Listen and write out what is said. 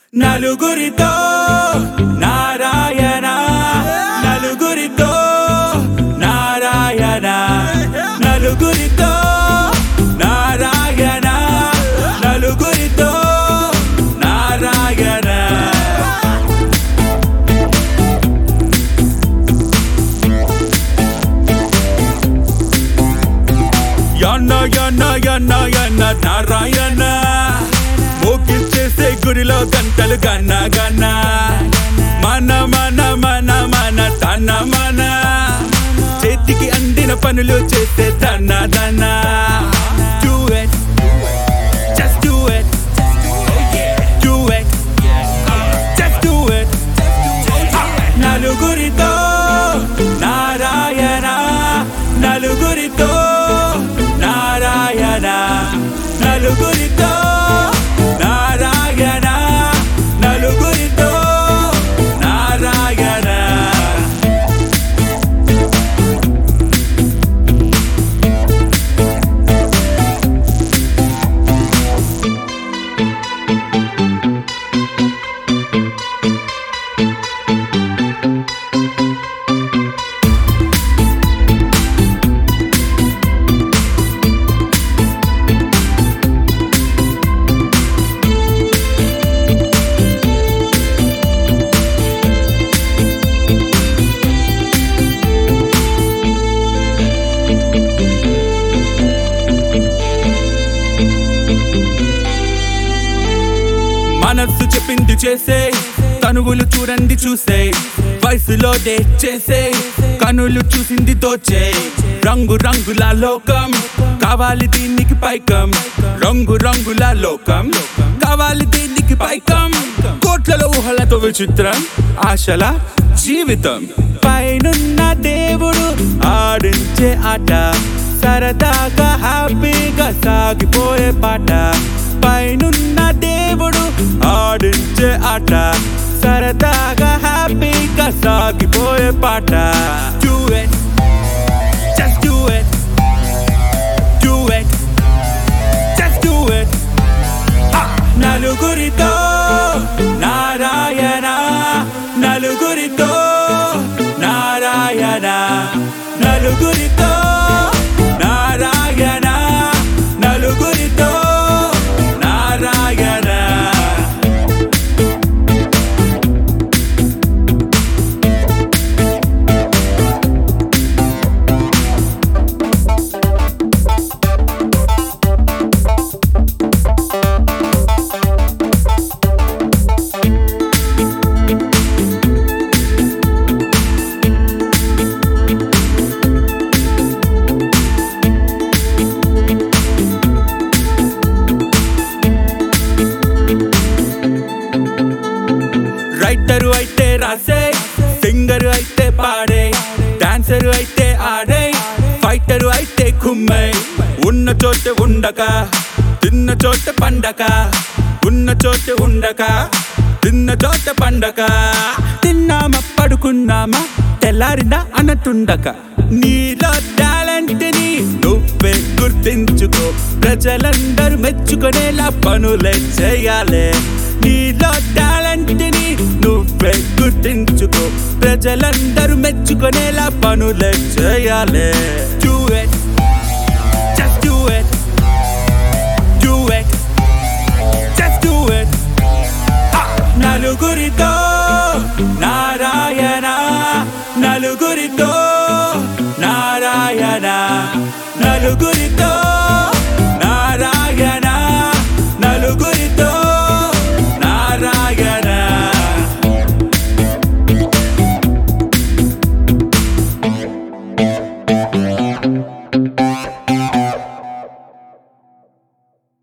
నలుగురితో నారాయణ నలుగురితో నారాయణ నలుగురితో నారాయణ నలుగురితో నారాయణ యన్న యన్న యన్న యన్న నారాయణ మోకించేసే గుడిలో గంటలు గన్న గన్న మన మన మన మన తన మన చేతికి అందిన పనులు చేసే తన తన Do it. Just do it. Do it. Just do it. నలుగురితో నారాయణ నలుగురితో నారాయణ నలుగురితో నారాయణ నలుగురితో నారాయణ మనస్సు చెప్పింది చేసే కనువులు చూడండి చూసే వయసులో డేట్ చేసే కనులు చూసింది దోచే రంగు రంగుల లోకం కావాలి దీనికి పైకం రంగు రంగుల లోకం కావాలి దీనికి పైకం కోట్లలో ఊహలతో విచిత్రం ఆశల జీవితం పైనున్న దేవుడు ఆడించే ఆట సరదాగా హ్యాపీగా సాగిపోయే పాట పైనున్న దేవుడు ఆడించే ఆట సరదాగా హ్యాపీగా సాగిపోయే పాట Do it. Just do it. Do it. Just do it. Ha! నలుగురితో నారాయణ నలుగురితో నారాయణ నలుగురితో నారాయణ నలుగురితో నారాయణ రైటరు అయితే రాసే సింగరు అయితే పాడే డాన్సరు అయితే ఆడే ఫైటరు అయితే కుమ్మే ఉన్న చోట ఉండక తిన్న చోట పండక ఉన్న చోట ఉండక తిన్న చోట పండక తిన్నామా పడుకున్నామా తెల్లారిందా అన్నట్టుండక నీలో టాలెంట్ ని నువ్వే గుర్తించుకో ప్రజలందరూ మెచ్చుకునేలా పనులే చేయాలి నీలో టాలెంట్ ని నువ్వే గుర్తించుకో ప్రజలందరూ మెచ్చుకునేలా పనులే చేయాలి Do it. Just do it. Do it. Just do it. Ha! నలుగురితో